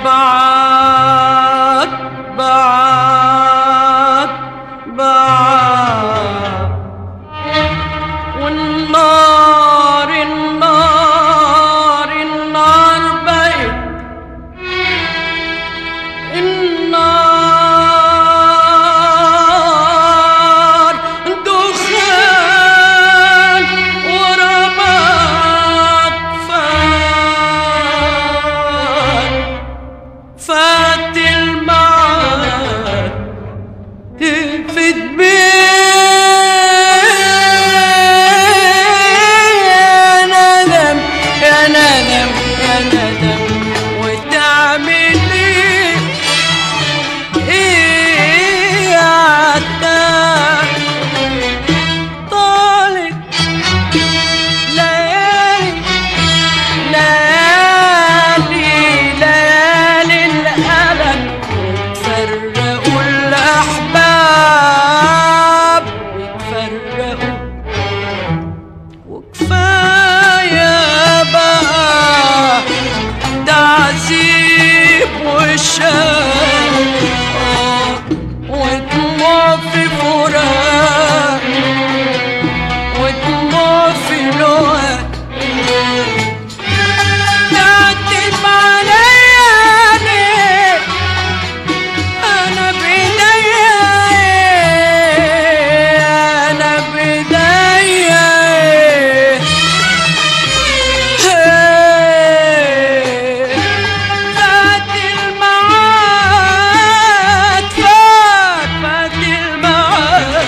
بعد بعد بعد والنار النار النار بقت النار دخان ورماد فات فات المعاد تفت بيه يا ندم يا ندم يا ندم وتعمل ايه ايه يا عتاب طالت ليالي ليالي ليالي الألم فرقوا الأحباب يتفرقوا وكفاية بقى تعذيب وشام آه، ودموع في فراق ودموع في لوقت تعتب عليا ليه أنا بإيديا إيه أنا بإيديا إيه إيه فات الميعاد فات فات الميعاد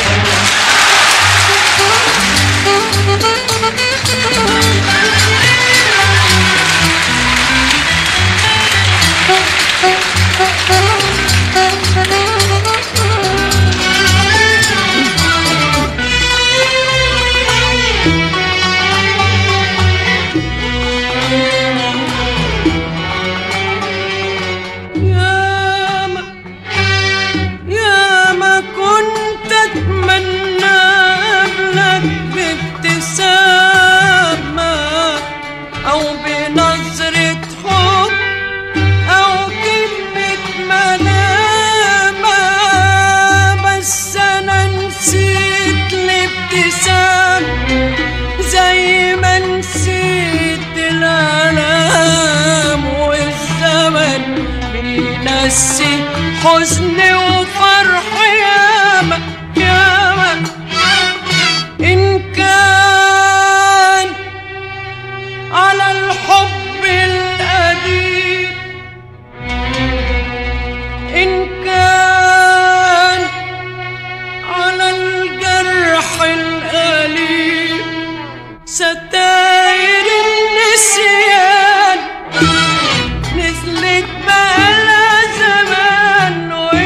ياما ياما كنت اتمنى قبلك بابتسامة او بنظرة حب او كلمة ملامة بس انا نسيت الابتسام زي ما نسيت الالام والزمن بينسي حزني وفرح ياما ياما إن كان على الحب القديم إن كان على الجرح الأليم ستاير النسيان نزلت بقالها زمان وإن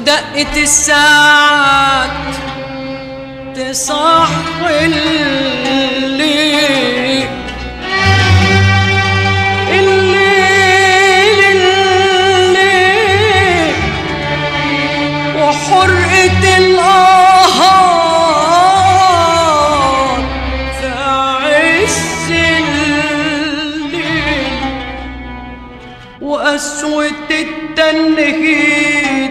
ودقة الساعات تصحي الليل الليل الليل وحرقة القهار في عز الليل وقسوة التنهيد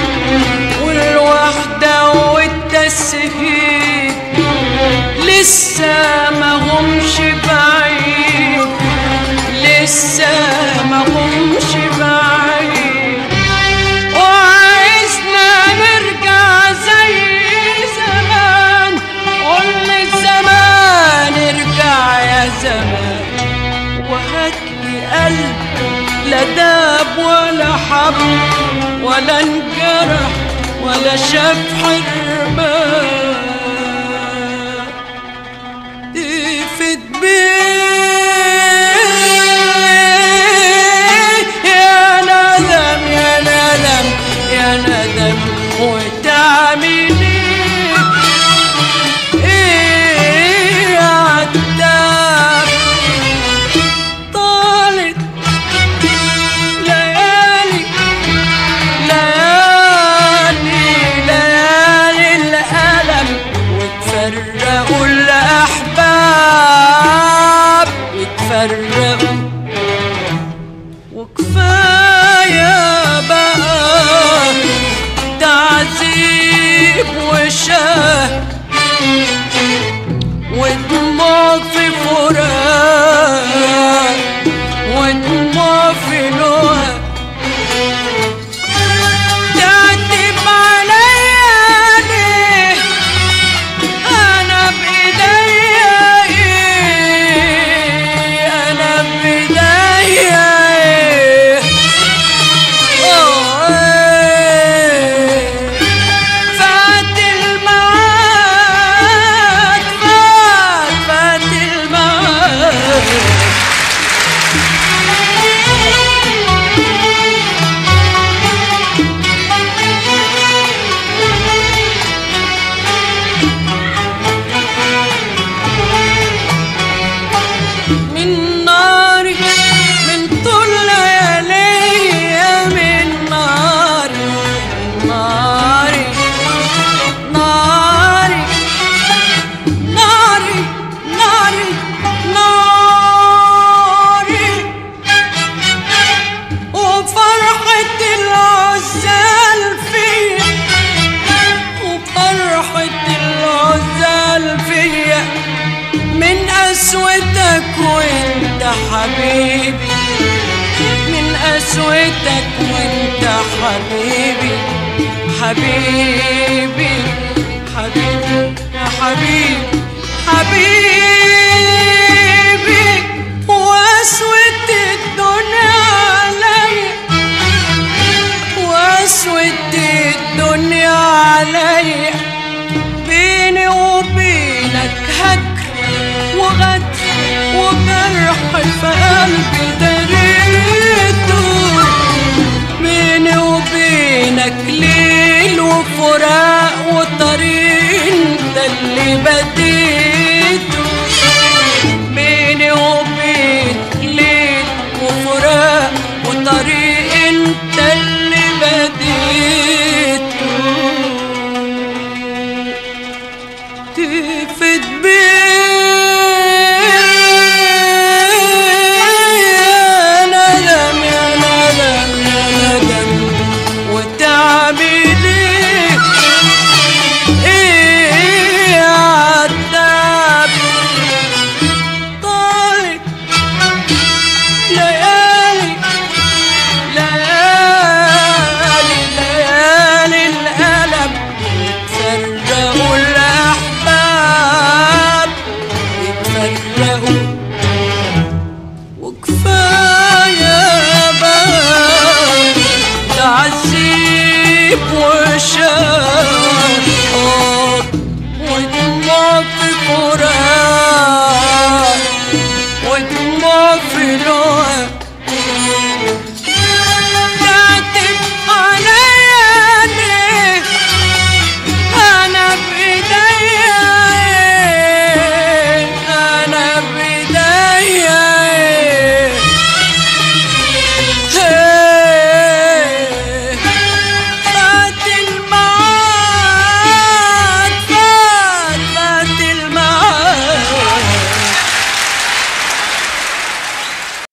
والوحدة والتسهيد لسه ما همش بعيد لسه ما همش بعيد وعايزنا نرجع زي زمان قول الزمان ارجع يا زمان وهاتلي قلب لا داب ولا حب ولا انجرح ولا شاف حرمان تفت بيه يا ندم يا ندم يا ندم وتعملي ايه عالدم طالت ليالي ليالي ليالي الألم وتفرقوا الأحباب يتفرقوا وكفاية بقى تعذيب وشاه ودموع في فراق ودموع في لوها تعتب عليا ليه انا بايديا ايه انا بايديا ايه أوه، إيه. فات الميعاد فات فات الميعاد من ناري من طول ليالي من ناري ناري ناري ناري ناري ناري وفرحة العزال فيا وفرحة العزال فيا من قسوتك وانت حبيبي من قسوتك وانت حبيبي حبيبي حبيبي يا حبيبي حبيبي وقسوة الدنيا عليا وقسوة الدنيا عليا بيني وبينك هجر وغدر وجرح في قلبي دريته بيني وبينك ليل وفراق وطريق انت اللي بديته بيني وبينك ليل وفراق وطريق انت اللي بديته تفت بيه يا ندم يا ندم يا ندم وتعمل ايه ايه عالدم طالت ليالي ليالي ليالي الألم يتفرقوا الأحباب يتفرقوا وكفاية بقى تعذيب وشاق ودموع في فراق ودموع في لوع